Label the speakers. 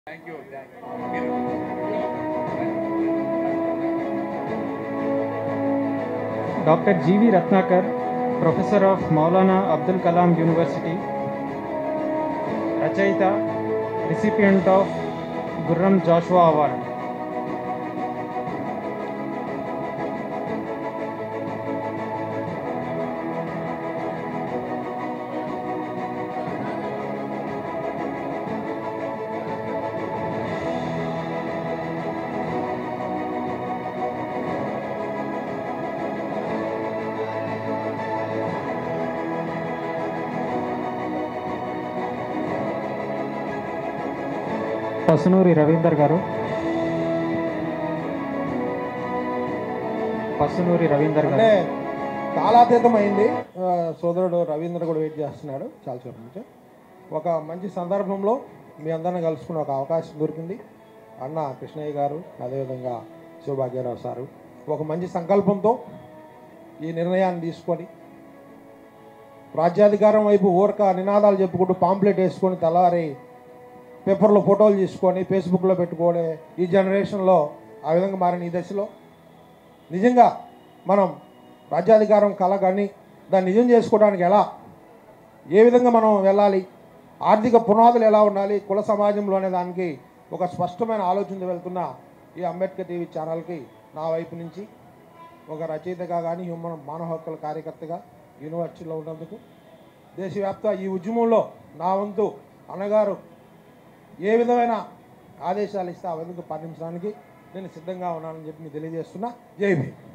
Speaker 1: thank you thank you
Speaker 2: doctor GV Ratnakar professor of Maulana Abdul Kalam university రచయిత recipient of Gurram Jashuva award Pasunuri Ravinder గారు పసునూరి రవీందర్
Speaker 3: అంటే
Speaker 2: గారు
Speaker 3: కాలాతీతం అయింది ఆ, సోదరుడు రవీంద్ర కూడా వెయిట్ చేస్తున్నాడు చాలా సేపు నుంచి ఒక మంచి సందర్భంలో మీ అందరిని కలుసుకునే ఒక అవకాశం దొరికింది అన్న కృష్ణయ్య గారు అదేవిధంగా శివభాగ్యరావు సారు ఒక మంచి సంకల్పంతో ఈ నిర్ణయాన్ని తీసుకొని రాజ్యాధికారం వైపు ఊరక నినాదాలు చెప్పుకుంటూ పాంప్లెట్ వేసుకొని తెల్లారి పేపర్లో ఫోటోలు తీసుకొని ఫేస్బుక్లో పెట్టుకోవడే ఈ జనరేషన్లో ఆ విధంగా మారిన ఈ దశలో నిజంగా మనం రాజ్యాధికారం కళ కానీ దాన్ని నిజం చేసుకోవడానికి ఎలా ఏ విధంగా మనం వెళ్ళాలి ఆర్థిక పునాదులు ఎలా ఉండాలి కుల సమాజంలోనే దానికి ఒక స్పష్టమైన ఆలోచనతో వెళ్తున్న ఈ అంబేద్కర్ టీవీ ఛానల్కి నా వైపు నుంచి ఒక రచయితగా కానీ హ్యూమన్ మానవ హక్కుల కార్యకర్తగా యూనివర్సిటీలో ఉన్నందుకు దేశవ్యాప్త ఈ ఉద్యమంలో నా వంతు అన్నగారు ఏ విధమైన ఆదేశాలు ఇస్తే ఆ విధంగా పాటించడానికి నేను సిద్ధంగా ఉన్నానని చెప్పి మీకు తెలియజేస్తున్నా జై భీమ్